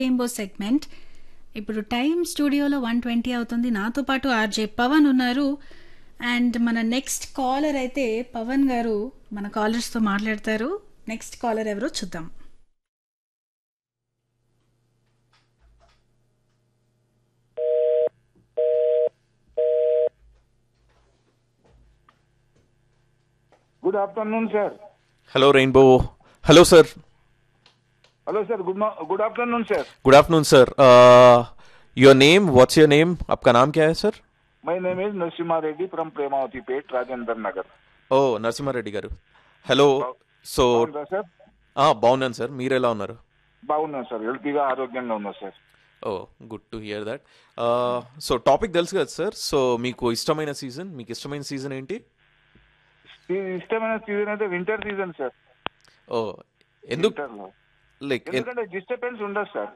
Rainbow segment ఇప్పుడు time స్టూడియోలో one twenty అవుతుంది నాతో పాటు ఆర్జే పవన్ ఉన్నారు అండ్ మన నెక్స్ట్ కాలర్ అయితే పవన్ గారు మన కాలర్స్తో మాట్లాడతారు నెక్స్ట్ కాలర్ ఎవరో చూద్దాం good afternoon sir hello rainbow hello sir hello sir good good afternoon sir good afternoon sir your name what's your name आपका नाम क्या है sir my name is Narasimha Reddy from Premavathi Pet Rajender Nagar oh Narasimha Reddy గారు హలో సో బాగుందా sir బాగున్నాను sir మీరు ఎలా ఉన్నారు బాగున్నాను సార్ హెల్తీగా ఆరోగ్యంగా ఉన్నా sir oh good to hear that so topic తెలుసు కదా సార్ సో మీకు ఇష్టమైన సీజన్ మీకు ఇష్టమైన సీజన్ ఏంటి ఈ ఇష్టమైన సీజన్ అయితే వింటర్ సీజన్ సార్ ఓ ఎందుకు వింటర్ లో లైక్ ఎందుకంటే డిస్టర్బెన్స్ ఉండదు సార్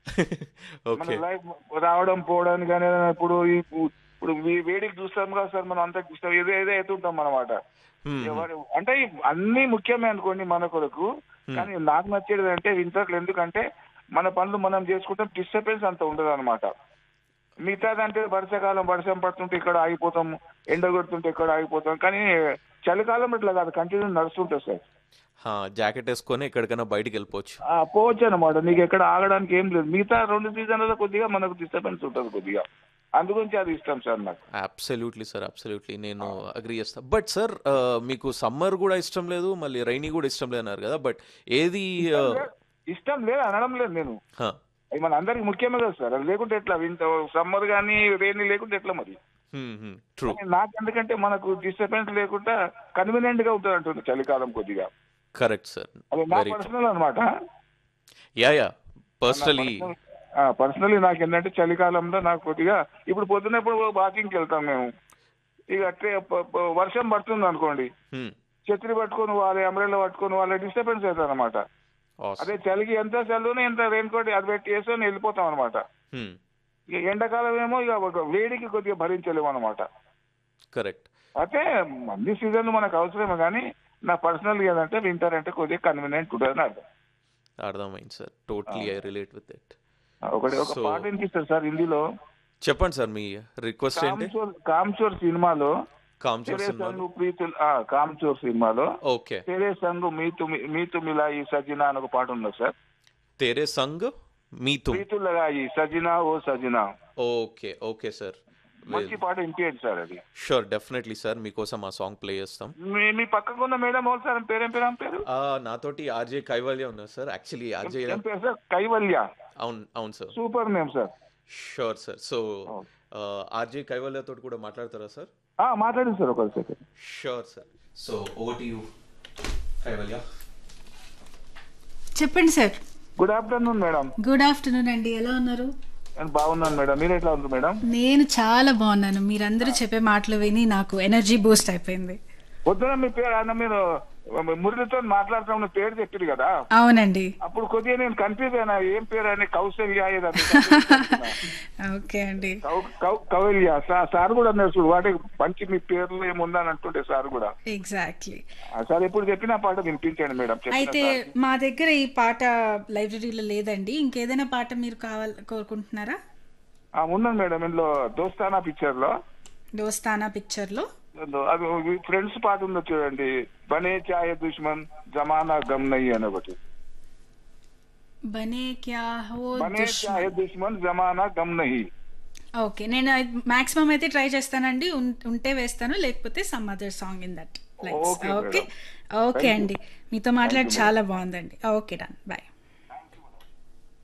మన ఓకే లైఫ్ రావడం పోవడానికి కానీ ఏదైనా ఇప్పుడు ఈ- ఇప్పుడు వే- వేడికి చూస్తాం కదా సార్ మనం అంతా డిస్టర్బ్ ఏదో ఏదో అవుతుంటాం అనమాట ఎవరు అంటే ఈ అన్ని ముఖ్యమే అనుకోండి మన కొరకు కానీ నాకు నచ్చేది అంటే వింటర్లు ఎందుకంటే మన పనులు మనం చేసుకుంటాం డిస్టర్బెన్స్ అంత ఉండదు అనమాట మిగతాదంటే వర్షాకాలం వర్షం పడుతుంటే ఇక్కడ ఆగిపోతాం ఎండ కొడుతుంటే ఇక్కడ ఆగిపోతాం కానీ చలికాలం ఇట్లా కాదు కంటిన్యూ నడుస్తుంటుంది సార్ జాకెట్ వేసుకొని ఎక్కడికైనా బయటికి వెళ్ళిపోవచ్చు ఆ, పోవచ్చు అనమాట నీకు ఎక్కడ ఆగడానికి ఏం లేదు మిగతా రెండు సీజన్లలో కొద్దిగా మనకు డిస్టర్బెన్స్ ఉంటుంది కొద్దిగా అందుగురించి అది ఇష్టం సార్ నాకు అబ్సల్యూట్లీ సార్ అబ్సల్యూట్లీ నేను అగ్రి చేస్తా బట్ సార్ మీకు సమ్మర్ కూడా ఇష్టం లేదు మళ్ళీ రైనీ కూడా ఇష్టం లేదు అన్నారు కదా బట్ ఏది ఇష్టం లేదు అనడం లేదు నేను అది మన అందరికి ముఖ్యమే కదా సార్ అది లేకుంటే ఎట్లా వింట సమ్మర్ కానీ రెయిన్ లేకుంటే ఎట్లా మరి ట్రూ కానీ నాకు ఎందుకంటే మనకు డిస్టర్బెన్స్ లేకుండా కన్వీనియంట్ గా ఉంటుంది అంటుంది చలికాలం కొద్దిగా కరెక్ట్ సార్ అది నా వెరీ పర్సనల్ అనమాట యా యా పర్సనలీ పర్సనలీ నాకు ఏంటంటే చలికాలంలో నాకు కొద్దిగా ఇప్పుడు పొద్దున ఇప్పుడు వాకింగ్కి వెళ్తాం మేము ఇక అట్లే ప- ప- వర్షం పడుతుంది అనుకోండి ఛత్రి పట్టుకొని వాళ్ళ అంబ్రెల్లా పట్టుకొని వాళ్ళ డిస్టర్బెన్స్ అవుతుంది అనమాట అదే చలికి ఎంత చల్లునే ఎంత రెయిన్ కోట్ అది పెట్టి వేసుకొని వెళ్ళిపోతాం అనమాట ఇక ఎండాకాలం ఏమో ఇక ఒక వేడికి కొద్దిగా భరించలేము అనమాట కరెక్ట్ అయితే అన్ని సీజన్లు మనకు అవసరమే కానీ నా పర్సనల్ ఏదంటే వింటర్ అంటే కొద్దిగా కన్వీనియంట్ ఉంటుంది అని అర్థం అర్థమైంది sir totally I relate with it ఒకటి ఒక So- పాట వినిపిస్తారు సార్ హిందీలో చెప్పండి సార్ మీ రిక్వెస్ట్ ఏంటి కామ్చోర్ కామ్చోర్ సినిమాలో కామ్చూర్ తెరే సినిమా సంగు ప్రీతుల్ ఆ, కామ్చోర్ సినిమాలో ఓకే తెరే సంగు మీతు మీతు మిలాయి సజినా అని ఒక పాట ఉంది సార్ తేరే సంగ్ మీ తుమ్ ప్రీతుల్ లగాయి సజినా ఓ సజినా ఓకే ఓకే సార్ మంచి పాట వినిపించండి సార్ అది షూర్ డెఫినెట్లీ సార్ మీకోసం ఆ సాంగ్ ప్లే చేస్తాం మీ మీ పక్కకు ఉన్న మేడం ఎవరు సార్ పేరేం పేరు ఆమె పేరు ఆ, నాతోటి ఆర్జే కైవల్య ఉన్నారు సార్ యాక్చువల్లీ ఆర్జే ఏం పేరు సార్ కైవల్య అవును అవును sir super name sir sure sir so RJ కైవల్యతో కూడా మాట్లాడతారా సార్ ఆ, మాట్లాడండి సార్ ఒక second sure sir so over to you Kaivalya చెప్పండి sir good afternoon madam good afternoon అండి ఎలా ఉన్నారు నేను బాగున్నాను మేడం మీరు ఎట్లా ఉన్నారు మేడం నేను చాలా బాగున్నాను మీరందరూ చెప్పే మాటలు విని నాకు ఎనర్జీ బూస్ట్ అయిపోయింది పొద్దున మీ పేరు అన్న మీరు మురళితో మాట్లాడుతున్న పేరు చెప్పారు కదా అవునండి అప్పుడు కొద్దిగా నేను కన్ఫ్యూజ్ అయినా ఏం పేరు అని కౌశల్య ఏదని ఓకే అండి కౌ- కౌ- కౌల్య సా- సార్ కూడా అన్నారు చూడు వాటికి మంచి మీ పేర్లు ఏముందని అంటుంటే సార్ కూడా ఎగ్జాక్ట్లీ ఆ, సార్ ఎప్పుడు చెప్పిన పాట వినిపించండి మేడం చెప్పిన అయితే సార్. మా దగ్గర ఈ పాట లైబ్రరీలో లేదండి ఇంకేదైనా పాట మీరు కావాలి కోరుకుంటున్నారా ఆ, ఉన్నది మేడం ఇందులో దోస్తానా పిక్చర్ లో దోస్తానా పిక్చర్లో ఇందులో అది ఫ్రెండ్స్ పాట ఉందో చూడండి బనే చాయే దుష్మన్ జమానా గమ్ నయ్యి అని ఒకటి బనే క్యా హో బనే దుష్మన్ చాయే దుష్మన్ జమానా గమ్ నహి ఓకే నేను మాక్సిమం అయితే ట్రై చేస్తానండి ఉన్- ఉంటే వేస్తాను లేకపోతే some other song in that like Okay, okay madam. Okay Thank you. అండి మీతో మాట్లాడి చాలా బాగుందండి ఓకే డన్ బాయ్